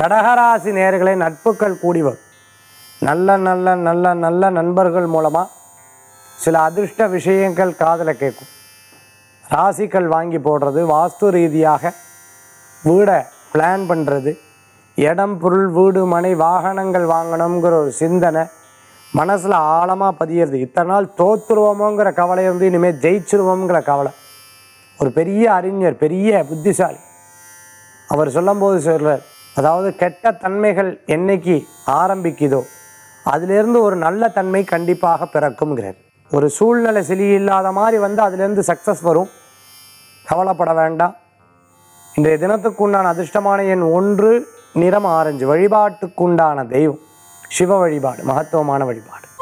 கடகராசி நேர்களை நட்புகள் கூடி வரும் நல்ல நல்ல நல்ல நல்ல நண்பர்கள் மூலமாக சில அதிர்ஷ்ட விஷயங்கள் காதில் கேட்கும் ராசிகள் வாங்கி போடுறது வாஸ்து ரீதியாக வீடை பிளான் பண்ணுறது இடம் பொருள் வீடு மனை வாகனங்கள் வாங்கணுங்கிற ஒரு சிந்தனை மனசில் ஆழமாக பதியிறது இத்தனை நாள் தோத்துருவோமோங்கிற கவலை இருந்து இனிமேல் ஜெயிச்சிருவோங்கிற கவலை ஒரு பெரிய அறிஞர் பெரிய புத்திசாலி அவர் சொல்லும்போது சொல்றார் அதாவது கெட்ட தன்மைகள் என்னைக்கு ஆரம்பிக்குதோ அதிலிருந்து ஒரு நல்ல தன்மை கண்டிப்பாக பிறக்கும்ங்கிறார் ஒரு சூழ்நிலை இல்லாத மாதிரி வந்து அதிலிருந்து சக்ஸஸ் வரும் கவலைப்பட வேண்டாம் இன்றைய தினத்துக்குண்டான அதிர்ஷ்டமான எண் ஒன்று நிறம் ஆரஞ்சு வழிபாட்டுக்குண்டான தெய்வம் சிவ வழிபாடு மகத்துவமான வழிபாடு